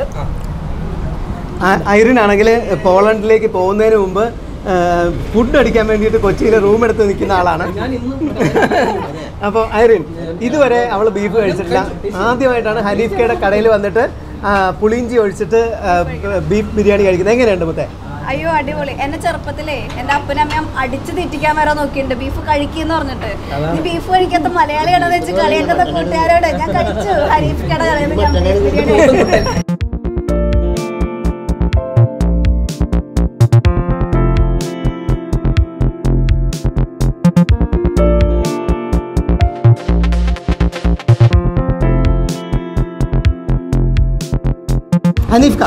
ഐറിൻ ആണെങ്കിൽ പോളണ്ടിലേക്ക് പോകുന്നതിന് മുമ്പ് ഫുഡ് അടിക്കാൻ വേണ്ടിയിട്ട് കൊച്ചിയിൽ റൂം എടുത്ത് നിൽക്കുന്ന ആളാണ് ഞാൻ ഇന്നും അപ്പോൾ ഐറിൻ ഇതുവരെ അവൾ ബീഫ് കഴിച്ചിട്ടില്ല ആദ്യമായിട്ടാണ് ഹനീഫ്കയുടെ കടയിൽ വന്നിട്ട് ആ, പുളിയിഞ്ചി ഒഴിച്ചിട്ട് ആ, ബീഫ് ബിരിയാണി കഴിക്കുന്നത് എങ്ങനെയുണ്ട് മുത്തേ അയ്യോ അടിപൊളി എന്നെ ചെറുപ്പത്തിലേ എന്റെ അപ്പനമ്മയും അടിച്ചു തെറ്റിക്കാൻ വരെ നോക്കിയിട്ടുണ്ട് ബീഫ് കഴിക്കുന്ന പറഞ്ഞിട്ട് നീ ബീഫ് കഴിക്കാത്ത മലയാളിയാണെന്ന് വെച്ച് കളിയാക്കുന്ന കൂട്ടുകാരോട് ഞാൻ കഴിച്ചു ഹരീഫ് കട കടയിൽ നിന്ന് ഞാൻ ബീഫ് ബിരിയാണി കഴിച്ചു. ഹനീഫ്ക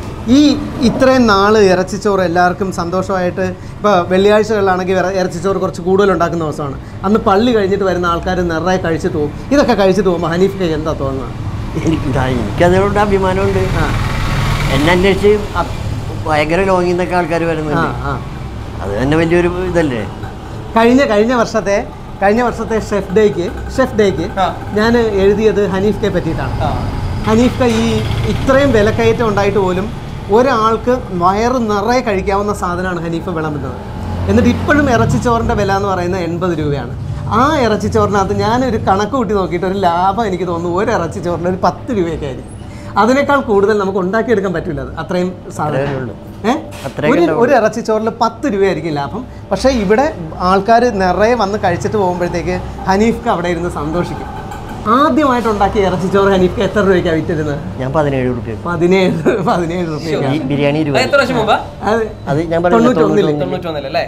ഈ ഇത്രയും നാള് ഇറച്ചിച്ചോറ് എല്ലാവർക്കും സന്തോഷമായിട്ട് ഇപ്പോൾ വെള്ളിയാഴ്ചകളിലാണെങ്കിൽ ഇറ- ഇറച്ചിച്ചോറ് കുറച്ച് കൂടുതൽ ഉണ്ടാക്കുന്ന ദിവസമാണ് അന്ന് പള്ളി കഴിഞ്ഞിട്ട് വരുന്ന ആൾക്കാർ നിറയെ കഴിച്ചിട്ട് പോകും ഇതൊക്കെ കഴിച്ചിട്ട് പോകുമ്പോൾ ഹനീഫ്ക്ക് എന്താ തോന്നുന്നത് എനിക്ക് ഇതാ, എനിക്കതിനോട് അഭിമാനമുണ്ട് ആ എന്നെ അന്വേഷിച്ച് അ- ഭയങ്കര ലോങ്ങിൽ നിന്നൊക്കെ ആൾക്കാർ ആ വരുന്നുണ്ട് ആ അത് തന്നെ വലിയൊരു ഇതല്ലേ കഴിഞ്ഞ കഴിഞ്ഞ വർഷത്തെ കഴിഞ്ഞ വർഷത്തെ ഷെഫ് ഡേക്ക് ഷെഫ് ഡേക്ക് ആ. ഞാൻ എഴുതിയത് ഹനീഫ്ക്കെ പറ്റിയിട്ടാണ് ഹനീഫ്ക ഈ ഇത്രയും വിലക്കയറ്റം ഉണ്ടായിട്ട് പോലും ഒരാൾക്ക് വയറ് നിറയെ കഴിക്കാവുന്ന സാധനമാണ് ഹനീഫ് വിളമ്പുന്നത് എന്നിട്ട് ഇപ്പോഴും ഇറച്ചിച്ചോറിൻ്റെ വില എന്ന് പറയുന്നത് എൺപത് രൂപയാണ് ആ ഇറച്ചിച്ചോറിനകത്ത് ഞാനൊരു കണക്ക് കൂട്ടി നോക്കിയിട്ട് ഒരു ലാഭം എനിക്ക് തോന്നുന്നു ഒരു ഇറച്ചിച്ചോറിന് ഒരു പത്ത് രൂപയൊക്കെ ആയിരിക്കും അതിനേക്കാൾ കൂടുതൽ നമുക്ക് ഉണ്ടാക്കിയെടുക്കാൻ പറ്റില്ല അത് അത്രയും സാധനം ഏഹ് അത്രയൊക്കെ ഒരു ഉണ്ടാവുള്ളൂ. ഒരു ഇറച്ചിച്ചോറിൽ പത്ത് രൂപയായിരിക്കും ലാഭം പക്ഷേ ഇവിടെ ആൾക്കാർ നിറയെ വന്ന് കഴിച്ചിട്ട് പോകുമ്പോഴത്തേക്ക് ഹനീഫ്ക്ക് അവിടെ ഇരുന്ന് സന്തോഷിക്കും ആദ്യമായിട്ട് ഉണ്ടാക്കിയ ഇറച്ചിച്ചോറ് ഹനീഫ്ക്ക് എത്ര രൂപയ്ക്കാണ് വിറ്റിരുന്നത് ഞാൻ പതിനേഴ് റുപ്യ പതിനേഴ് പതിനേഴ് ഈ രൂപയ്ക്കാണ് ബിരിയാണി അത് ഇരുപത് എത്ര വർഷം മുമ്പാ അത് അത് ഞാൻ പറഞ്ഞില്ലേ, തൊണ്ണൂറ്റൊന്നില്. തൊണ്ണൂറ്റൊന്നില്. തൊണ്ണൂറ്റൊന്നിലല്ലേ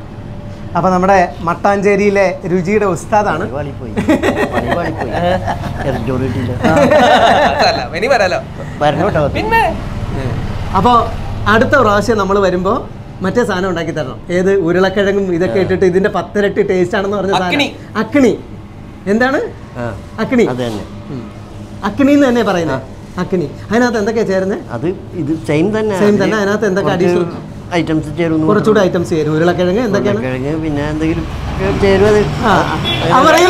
അപ്പോൾ നമ്മുടെ മട്ടാഞ്ചേരിയിലെ രുചിയുടെ ഉസ്താദാണ് പണി പാളിപ്പോയി പണി പാളിപ്പോയി ഇറച്ചോറ് കിട്ടിയില്ല അതല്ല ഇനി വരാലോ വരണം കേട്ടോ പിന്നെ അപ്പോൾ അടുത്ത പ്രാവശ്യം നമ്മൾ വരുമ്പോൾ മറ്റേ സാധനം ഉണ്ടാക്കി തരണം ഏത് ഉരുളക്കിഴങ്ങും ഇതൊക്കെ ഇട്ടിട്ട് ഇതിന്റെ പത്തിരട്ടി ടേസ്റ്റ് ആണെന്ന് പറഞ്ഞ അക്കിണി. സാധനം അക്കിണി എന്താണ് ആ അക്കിണി അത് തന്നെ അക്കിണി എന്ന് തന്നെ പറയുന്നത് അക്കിണി അതിനകത്ത് എന്തൊക്കെയാ ചേരുന്നത് അത് ഇത് സെയിം തന്നെ Same തന്നെ, അതിനകത്ത് എന്തൊക്കെ additional? ഐറ്റംസ് ചേരുന്നു കുറച്ചുകൂടി ഐറ്റംസ് ചേരും ഉരുളക്കിഴങ്ങ് എന്തൊക്കെയാണ് കിഴങ്ങ് പിന്നെ എന്തെങ്കിലും ചേരും അത് ആ, ആ, പറയില്ല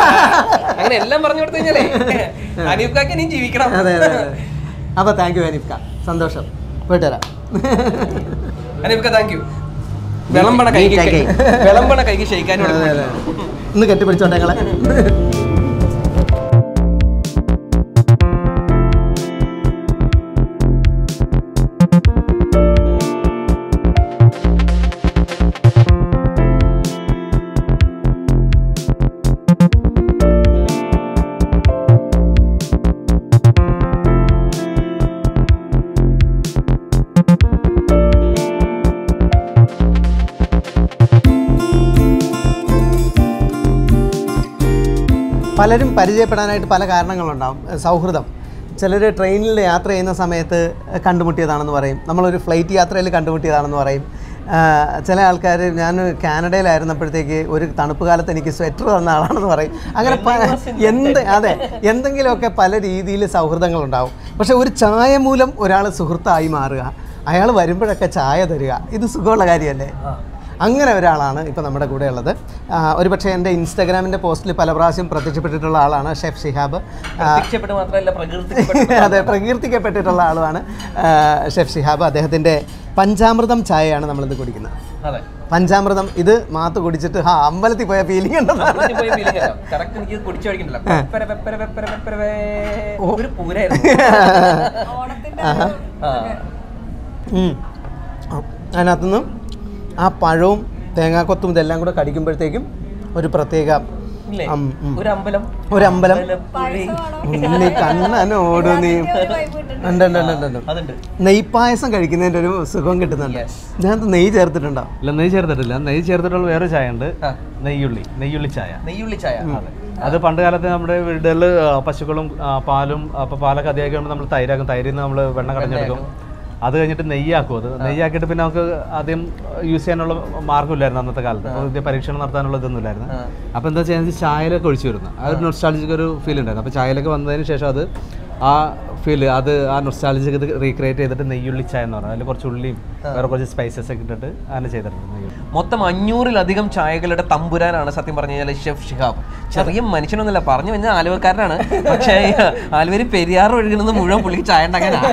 അങ്ങനെ എല്ലാം പറഞ്ഞു കൊടുത്തു കഴിഞ്ഞാലേ അനീഫ്കാക്ക് ഇനിയും ജീവിക്കണം അതെ അതെ അതെ അപ്പൊ താങ്ക് യു അനിഫ്ക സന്തോഷം പോയിട്ട് വരാം അനീഫ്ക താങ്ക് യു വിളമ്പണ കൈക്ക് Thank you. വിളമ്പണ കൈക്ക് ഷെയ്ക്കാനും അതെ അതെ ഒന്ന് കെട്ടിപ്പിടിച്ചോട്ടെ ഞങ്ങളെ പലരും പരിചയപ്പെടാനായിട്ട് പല കാരണങ്ങളുണ്ടാവും സൗഹൃദം ചിലർ ട്രെയിനിൽ യാത്ര ചെയ്യുന്ന സമയത്ത് കണ്ടുമുട്ടിയതാണെന്ന് പറയും നമ്മളൊരു ഫ്ലൈറ്റ് യാത്രയിൽ കണ്ടുമുട്ടിയതാണെന്ന് പറയും ആ, ചില ആൾക്കാർ ഞാൻ കാനഡയിലായിരുന്നപ്പോഴത്തേക്ക് ഒരു തണുപ്പ് കാലത്ത് എനിക്ക് സ്വെറ്റർ തന്ന ആളാണെന്ന് പറയും അങ്ങനെ പ- എന്ത് അതെ എന്തെങ്കിലുമൊക്കെ പല രീതിയിൽ സൗഹൃദങ്ങളുണ്ടാവും പക്ഷെ ഒരു ചായ മൂലം ഒരാൾ സുഹൃത്തായി മാറുക അയാൾ വരുമ്പോഴൊക്കെ ചായ തരിക ഇത് സുഖമുള്ള കാര്യമല്ലേ അങ്ങനെ ഒരാളാണ് ഇപ്പോൾ നമ്മുടെ കൂടെ ഉള്ളത് ആ, ഒരു പക്ഷേ എൻ്റെ ഇൻസ്റ്റാഗ്രാമിൻ്റെ പോസ്റ്റിൽ പല പ്രാവശ്യം പ്രത്യക്ഷപ്പെട്ടിട്ടുള്ള ആളാണ് ഷെഫ് ഷിഹാബ് ആ, പ്രത്യക്ഷപ്പെട്ട് മാത്രമല്ല പ്രകൃതി അതെ പ്രകീർത്തിക്കപ്പെട്ടിട്ടുള്ള ആളുമാണ് ആ, ഷെഫ് ഷിഹാബ് അദ്ദേഹത്തിൻ്റെ പഞ്ചാമൃതം ചായയാണ് നമ്മളിത് കുടിക്കുന്നത് അതെ പഞ്ചാമൃതം ഇത് മാത്ത് കുടിച്ചിട്ട് ആ അമ്പലത്തിൽ പോയ ഫീലിംഗ് ഉണ്ടെന്നാണ് ഇതിന് പോയി feeling അല്ല. Correct എനിക്ക് ഇത് കുടിച്ചു കഴിക്കണ്ടല്ലോ. പെപ്പര, പെപ്പര, പെപ്പര, പെപ്പര, വേ. ഒരു പൂരായിരുന്നു. ആഹാ. ആ. ഉം. ആ, അതിനകത്തുനിന്ന് ആ പഴവും തേങ്ങാക്കൊത്തും ഇതെല്ലാം കൂടെ കടിക്കുമ്പോഴത്തേക്കും ഒരു പ്രത്യേക ഇല്ലേ? ഉം, ഉം. ഒരു അമ്പലം ഒരു അമ്പലം അമ്പലപ്പുഴി. ഉണ്ണി കണ്ണനോട് നീ ഉണ്ട് ഉണ്ട് ഉണ്ട് ഉണ്ട് ഉണ്ട് അതുണ്ട് നെയ്പായസം കഴിക്കുന്നതിൻ്റെ ഒരു സുഖം കിട്ടുന്നുണ്ട് Yes. ഇതിനകത്ത് നെയ്യ് ചേർത്തിട്ടുണ്ടോ ഇല്ല നെയ്യ് ചേർത്തിട്ടില്ല നെയ്യ് ചേർത്തിട്ടുള്ള വേറെ ചായ ഉണ്ട് ആ. നെയ്യുള്ളി നെയ്യുള്ളി ചായ നെയ്യുള്ളി ചായ അത് പണ്ട് കാലത്ത് നമ്മുടെ വീടുകളിൽ പശുക്കളും ആ, പാലും അപ്പോൾ പാലൊക്കെ അധികമാക്കി നമ്മൾ തൈരാക്കും തൈരിൽ നിന്ന് നമ്മൾ വെണ്ണ കടഞ്ഞെടുക്കും അത് കഴിഞ്ഞിട്ട് നെയ്യാക്കും അത് നെയ്യാക്കിയിട്ട് പിന്നെ നമുക്ക് ആദ്യം യൂസ് ചെയ്യാനുള്ള മാർഗ്ഗമില്ലായിരുന്നു അന്നത്തെ കാലത്ത് അപ്പോൾ ഇത് പരീക്ഷണം നടത്താനുള്ള ഇതൊന്നും ഇല്ലായിരുന്നു അപ്പോൾ എന്താ ചെയ്യുന്നത് ചായയിലൊക്കെ ഒഴിച്ചു വരുന്നു ആ ഒരു നൊസ്റ്റാളജിക്ക് ഒരു ഫീൽ ഉണ്ടായിരുന്നു അപ്പോൾ ചായയിലൊക്കെ വന്നതിന് ശേഷം അത് ആ ഫീൽ അത് ആ നൊസ്റ്റാളജിക്ക് ഇത് റീക്രിയേറ്റ് ചെയ്തിട്ട് നെയ്യുള്ളി ചായ എന്ന് പറഞ്ഞാൽ അതിൽ കുറച്ച് ഉള്ളിയും വേറെ കുറച്ച് സ്പൈസസ് ഒക്കെ ഇട്ടിട്ട് അങ്ങനെ ചെയ്തിട്ടുണ്ട് നെയ്യുള്ളി മൊത്തം അഞ്ഞൂറിലധികം ചായകളുടെ തമ്പുരാനാണ് സത്യം പറഞ്ഞു കഴിഞ്ഞാൽ ഷെഫ് ഷിഹാബ് ചെറിയ മനുഷ്യനൊന്നുമല്ല പറഞ്ഞു കഴിഞ്ഞാൽ ആലുവക്കാരനാണ് പക്ഷേ ആലുവരി പെരിയാർ ഒഴുകുന്നത് മുഴുവൻ പുള്ളിക്ക് ചായ ഉണ്ടാക്കാനാണ്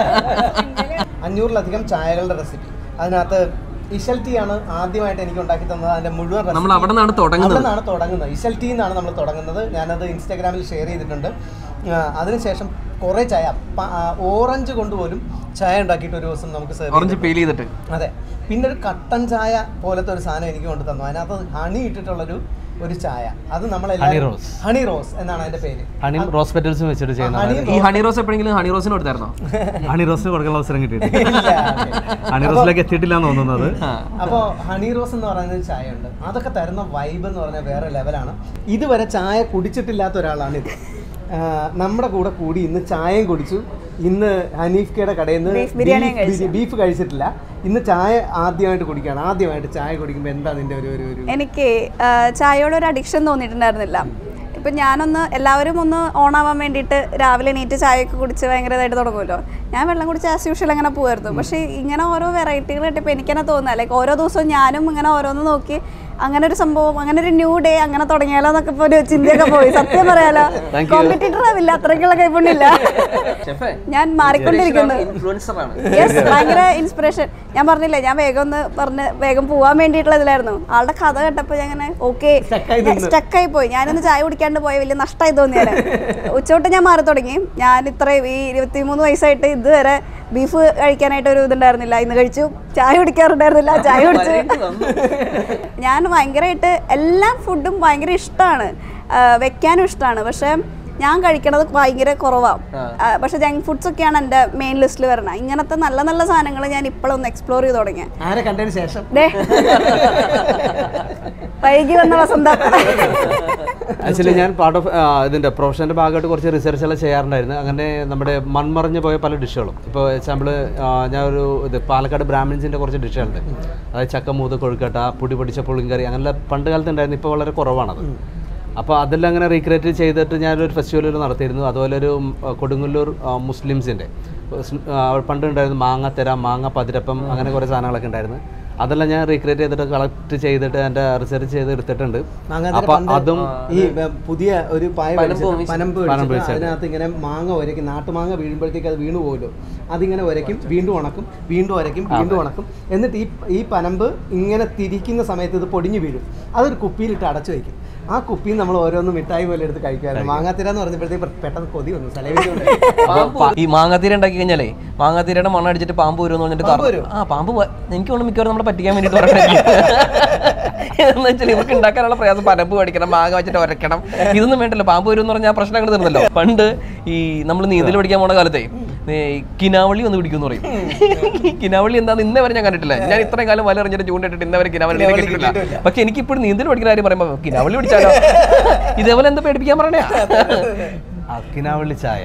അഞ്ഞൂറിലധികം ചായകളുടെ റെസിപ്പി അതിനകത്ത് ഇഷൽ ടീ ആണ് ആദ്യമായിട്ട് എനിക്ക് ഉണ്ടാക്കി തന്നത് അതിന്റെ മുഴുവൻ recipe. നമ്മൾ അവിടെ നിന്നാണ് തുടങ്ങുന്നത്. അവിടെ നിന്നാണ് തുടങ്ങുന്നത് ഇഷൽ ടീ എന്നാണ് നമ്മൾ തുടങ്ങുന്നത് ഞാനത് ഇൻസ്റ്റാഗ്രാമിൽ ഷെയർ ചെയ്തിട്ടുണ്ട് ആ, അതിനുശേഷം കുറേ ചായ പ- ആ, ഓറഞ്ച് കൊണ്ടുപോലും ചായ ഉണ്ടാക്കിയിട്ട് ഒരു ദിവസം നമുക്ക് serve ഓറഞ്ച് പീൽ ചെയ്തിട്ട് അതെ പിന്നെ ഒരു കട്ടൻ ചായ പോലത്തെ ഒരു സാധനം എനിക്ക് കൊണ്ട് തന്നു അതിനകത്ത് ഹണി ഇട്ടിട്ടുള്ളൊരു ഒരു ചായ അത് നമ്മൾ Honey rose. ഹണി റോസ് എന്നാണ് അതിന്റെ പേര് ഹണിയും റോസ് പെറ്റൽസും വെച്ചിട്ട് ചെയ്യുന്ന ഹണി ഈ ഹണി റോസ് എപ്പോഴെങ്കിലും ഹണി റോസിന് കൊടുത്തായിരുന്നോ ഹണി റോസിന് കൊടുക്കാനുള്ള അവസരം കിട്ടിയിട്ടില്ല ഇല്ല. ഹണി റോസിലേക്ക് എത്തിയിട്ടില്ല എന്ന് തോന്നുന്നത് അപ്പോൾ ഹണി റോസ് എന്ന് പറയുന്ന ഒരു ചായ ഉണ്ട് അതൊക്കെ തരുന്ന വൈബ് എന്ന് പറഞ്ഞാൽ വേറെ ലെവലാണ് ഇതുവരെ ചായ കുടിച്ചിട്ടില്ലാത്ത ഒരാളാണ് ഇത് ആ, നമ്മുടെ കൂടെ കൂടി ഇന്ന് ചായയും കുടിച്ചു ഇന്ന് ഹനീഫ്കയുടെ കടയിൽ Beef ബിരിയാണിയും നിന്ന് ബീഫ് ബീഫ് കഴിച്ചിട്ടില്ല ഇന്ന് ചായ ആദ്യമായിട്ട് കുടിക്കുകയാണ് ആദ്യമായിട്ട് ചായ കുടിക്കുമ്പോൾ എന്താ നിന്റെ ഒരു ഒരു ഒരു എനിക്ക് ആ, ചായയോട് ഒരു അഡിക്ഷൻ തോന്നിയിട്ടുണ്ടായിരുന്നില്ല ഇപ്പം ഞാനൊന്ന് എല്ലാവരും ഒന്ന് ഓണാവാൻ വേണ്ടിയിട്ട് രാവിലെ എണീറ്റ് ചായയൊക്കെ കുടിച്ച് ഭയങ്കരമായിട്ട് തുടങ്ങുമല്ലോ ഞാൻ വെള്ളം കുടിച്ച് ആസ് യൂഷ്വൽ അങ്ങനെ പോകുമായിരുന്നു പക്ഷേ ഇങ്ങനെ ഓരോ വെറൈറ്റികൾ കിട്ടിയപ്പോൾ എനിക്കെന്നെ തോന്നുക ലൈക്ക് ഓരോ ദിവസവും ഞാനും ഇങ്ങനെ ഓരോന്ന് നോക്കി അങ്ങനെ ഒരു സംഭവം അങ്ങനെ ഒരു ന്യൂ ഡേ അങ്ങനെ തുടങ്ങിയാലോ എന്നൊക്കെ ഇപ്പോൾ ഒരു ചിന്തയൊക്കെ പോയി സത്യം പറയാലോ കോമ്പറ്റീറ്റർ ആവില്ല അത്രയ്ക്കുള്ള കൈപ്പുണ്ണില്ല ഷെഫേ ഞാൻ മാറിക്കൊണ്ടിരിക്കുന്നു ഇൻഫ്ലുവൻസർ ആണ് യെസ് ഭയങ്കര ഇൻസ്പിറേഷൻ ഞാൻ പറഞ്ഞില്ലേ ഞാൻ വേഗം ഒന്ന് പറഞ്ഞ് വേഗം പോവാൻ വേണ്ടിയിട്ടുള്ള ഇതിലായിരുന്നു ആളുടെ കഥ കേട്ടപ്പോൾ ഞാൻ അങ്ങനെ ഓക്കെ സ്റ്റക്കായി പോയി ഞാനൊന്ന് ചായ കുടിക്കാണ്ട് പോയ വലിയ നഷ്ടമായി തോന്നിയാൽ ഉച്ചതൊട്ട് ഞാൻ മാറി തുടങ്ങി ഞാൻ ഇത്ര ഈ ഇരുപത്തി മൂന്ന് വയസ്സായിട്ട് ഇതുവരെ ബീഫ് കഴിക്കാനായിട്ട് ഒരു ഇതുണ്ടായിരുന്നില്ല ഇന്ന് കഴിച്ചു ചായ കുടിക്കാറുണ്ടായിരുന്നില്ല ചായ കുടിച്ചു ഞാൻ ഭയങ്കരമായിട്ട് എല്ലാ ഫുഡും ഭയങ്കര ഇഷ്ടമാണ് വെക്കാനും ഇഷ്ടമാണ് പക്ഷേ ഞാൻ കഴിക്കണത് ഭയങ്കര കുറവാണ് പക്ഷെ ജങ്ക് ഫുഡ്സ് ഒക്കെയാണ് എൻ്റെ മെയിൻ ലിസ്റ്റിൽ വരുന്നത് ഇങ്ങനത്തെ നല്ല നല്ല സാധനങ്ങൾ ഞാൻ ഇപ്പോഴൊന്ന് എക്സ്പ്ലോർ ചെയ്ത് തുടങ്ങി ആരെ കണ്ടതിന് ശേഷം ദേ വൈകി വന്ന വസന്ത ആക്ച്വലി ഞാൻ പാർട്ട് ഓഫ് ഇതിൻ്റെ പ്രൊഫഷൻ്റെ ഭാഗമായിട്ട് കുറച്ച് റിസർച്ച് എല്ലാം ചെയ്യാറുണ്ടായിരുന്നു അങ്ങനെ നമ്മുടെ മൺമറഞ്ഞു പോയ പല ഡിഷുകളും ഇപ്പോൾ എക്സാമ്പിൾ ഞാൻ ഒരു ഇത് പാലക്കാട് ബ്രാഹ്മിൻസിൻ്റെ കുറച്ച് ഡിഷുകളുണ്ട് അതായത് ചക്കമൂത് കൊഴുക്കട്ട പൊടി പൊടിച്ച പുളിങ്കറി അങ്ങനെയുള്ള പണ്ട് കാലത്ത് ഉണ്ടായിരുന്നു ഇപ്പോൾ വളരെ കുറവാണത് അപ്പോൾ അതെല്ലാം അങ്ങനെ റീക്രിയേറ്റ് ചെയ്തിട്ട് ഞാനൊരു ഫെസ്റ്റിവൽ നടത്തിയിരുന്നു അതുപോലെ ഒരു ഉം, ആ, കൊടുങ്ങല്ലൂർ ആ, മുസ്ലിംസിൻ്റെ ആ, പണ്ട് ഉണ്ടായിരുന്നു മാങ്ങത്തര മാങ്ങ പതിരപ്പം അങ്ങനെ കുറേ സാധനങ്ങളൊക്കെ ഉണ്ടായിരുന്നു അതെല്ലാം ഞാൻ റീക്രിയേറ്റ് ചെയ്തിട്ട് കളക്ട് ചെയ്തിട്ട് എൻ്റെ റിസർച്ച് ചെയ്ത് എടുത്തിട്ടുണ്ട് മാങ്ങാതിര അപ്പോൾ പണ്ട് അതും ഈ ബ- പുതിയ ഒരു പായ മേടിച്ചിട്ട് വീശി- പനമ്പ് പനമ്പ് മേടിച്ചിട്ട് വെച്ചിട്ട്. അതിനകത്ത് ഇങ്ങനെ മാങ്ങ ഉരയ്ക്കും നാട്ടുമാങ്ങ വീഴുമ്പോഴത്തേക്ക് അത് വീണു പോകുമല്ലോ അതിങ്ങനെ ഉരയ്ക്കും വീണ്ടും ഉണക്കും വീണ്ടും ഉരയ്ക്കും വീണ്ടും ഉണക്കും എന്നിട്ട് ഈ ഈ പനമ്പ് ഇങ്ങനെ തിരിക്കുന്ന സമയത്ത് ഇത് പൊടിഞ്ഞു വീഴും അതൊരു കുപ്പിയിലിട്ട് അടച്ചു വയ്ക്കും ആ കുപ്പിയിൽ നമ്മൾ ഓരോന്ന് മിഠായി പോലെ എടുത്ത് കഴിക്കുമായിരുന്നു മാങ്ങാത്തിര എന്ന് പറഞ്ഞപ്പോഴത്തേക്ക് പെട്ടെന്ന് കൊതി വന്നു സ്ഥലം ഈ മാങ്ങാത്തീര ഉണ്ടാക്കി കഴിഞ്ഞാലേ മാങ്ങാത്തീരയുടെ മണ്ണ അടിച്ചിട്ട് പാമ്പ് വരും എന്ന് പറഞ്ഞിട്ട് പാമ്പ് കറ- വരും? ആ പാമ്പ് വ- എനിക്ക് തോന്നുന്നു മിക്കവാറും നമ്മളെ പറ്റിക്കാൻ വേണ്ടിട്ട് പറഞ്ഞിട്ട് എന്ന് വെച്ചാൽ ഇവർക്ക് ഉണ്ടാക്കാനുള്ള പ്രയാസം പരപ്പ് പഠിക്കണം മാങ്ങ വെച്ചിട്ട് ഉരയ്ക്കണം ഇതൊന്നും വേണ്ടല്ലോ പാമ്പ് വരും എന്ന് പറഞ്ഞാൽ ആ പ്രശ്നം അങ്ങോട്ട് തീർന്നല്ലോ പണ്ട് ഈ നമ്മൾ നീന്തൽ പഠിക്കാൻ പോണ കാലത്തെ ഏ, കിനാവള്ളി ഒന്ന് പിടിക്കുമെന്ന് പറയും ഈ കിനാവള്ളി എന്താന്ന് ഇന്നേ വരെ ഞാൻ കണ്ടിട്ടില്ല ഞാൻ ഇത്രയും കാലം വല എറിഞ്ഞിട്ട് ചൂണ്ടിട്ടിട്ട് ഇന്നേ വരെ കിനാവള്ളി കിട്ടിയിട്ടില്ല പക്ഷെ എനിക്ക് ഇപ്പോഴും നീന്തൽ പഠിക്കുന്ന കാര്യം പറയുമ്പോൾ കിനാവള്ളി പിടിച്ചാലോ ഇതേപോലെ എന്താ പേടിപ്പിക്കാൻ പറയണേ അക്കിനാവള്ളി ചായ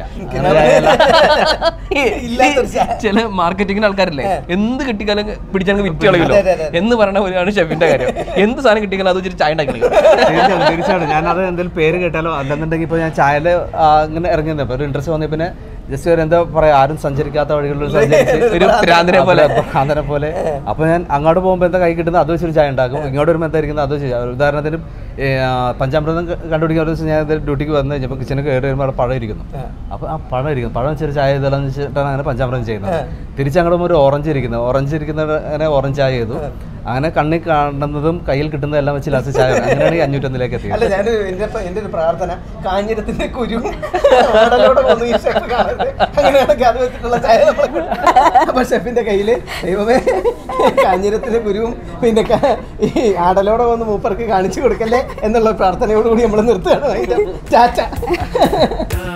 ചില മാർക്കറ്റിംഗിന് ആൾക്കാരില്ലേ എന്ത് കിട്ടിയാലും പിടിച്ചാൽ വിറ്റ് കളയുമല്ലോ എന്ന് പറയണ പോലെയാണ് ഷെഫിന്റെ കാര്യം എന്ത് സാധനം കിട്ടിയാലും അത് വെച്ചിട്ട് ചായ ഉണ്ടാക്കി കളയും. തീർച്ചയായിട്ടും തീർച്ചയായിട്ടും ഞാൻ അത് എന്തെങ്കിലും പേര് കേട്ടാലോ അല്ലെന്നുണ്ടെങ്കിൽ ഇപ്പോൾ ഞാൻ ചായയിൽ അങ്ങനെ ഇറങ്ങുന്നത് ഇപ്പോൾ ഒരു ഇൻട്രസ്റ്റ് വന്നേ പിന്നെ ജസ്റ്റ് ഒരു എന്താ പറയാ ആരും സഞ്ചരിക്കാത്ത വഴികളിൽ സഞ്ചരിച്ച് ഒരു ഭ്രാന്തനെ പോലെ. ഭ്രാന്തനെ പോലെ അപ്പോൾ ഞാൻ അങ്ങോട്ട് പോകുമ്പോൾ എന്താ കൈ കിട്ടുന്നത് അത് വെച്ചൊരു ചായ ഉണ്ടാക്കും ഇങ്ങോട്ട് വരുമ്പോൾ എന്താ ഇരിക്കുന്നത് അത് വെച്ച് ചായ. ഉദാഹരണത്തിന് ഈ, ആ, പഞ്ചാമൃതം ക- കണ്ടുപിടിക്കാൻ ഒരു ദിവസം ഞാൻ ഇത് ഡ്യൂട്ടിക്ക് വന്ന് കഴിഞ്ഞപ്പോൾ കിച്ചണിൽ കയറി വരുമ്പോൾ അവിടെ പഴം ഇരിക്കുന്നു അപ്പോൾ ആ പഴം ഇരിക്കുന്നു പഴം വെച്ചൊരു ചായ ചെയ്താലെന്ന് വെച്ചിട്ടാണ് അങ്ങനെ പഞ്ചാമൃതം ചെയ്യുന്നത് തിരിച്ചങ്ങോട്ട് പോകുമ്പോൾ ഒരു ഓറഞ്ച് ഇരിക്കുന്നത് ഓറഞ്ച് ഇരിക്കുന്നത് അങ്ങനെ ഓറഞ്ച് ചായ ചെയ്തു അങ്ങനെ കണ്ണിൽ കാണുന്നതും കയ്യിൽ കിട്ടുന്നതെല്ലാം വെച്ച് ലാസ്റ്റ് ചായ അങ്ങനെയാണ് ഈ അഞ്ഞൂറ്റൊന്നിലേക്ക് എത്തിയത് അല്ല ഞാൻ എന്റെ എന്റെ ഒരു പ്രാർത്ഥന കാഞ്ഞിരത്തിന്റെ കുരു ആടലോടെ വന്ന് ഈ ഷെഫ് കാണരുത് അങ്ങനെയാണെങ്കിൽ അത് വെച്ചിട്ടുള്ള ചായ നമ്മൾ കുടിക്കും. അപ്പൊ ഷെഫിന്റെ കയ്യില് ദൈവമേ കാഞ്ഞിരത്തിന്റെ കുരുവും പിന്നെ ക- ഈ ആടലോടെ വന്ന് മൂപ്പർക്ക് കാണിച്ചു കൊടുക്കല്ലേ എന്നുള്ള പ്രാർത്ഥനയോടുകൂടി നമ്മൾ നിർത്തുകയാണ് ചാച്ച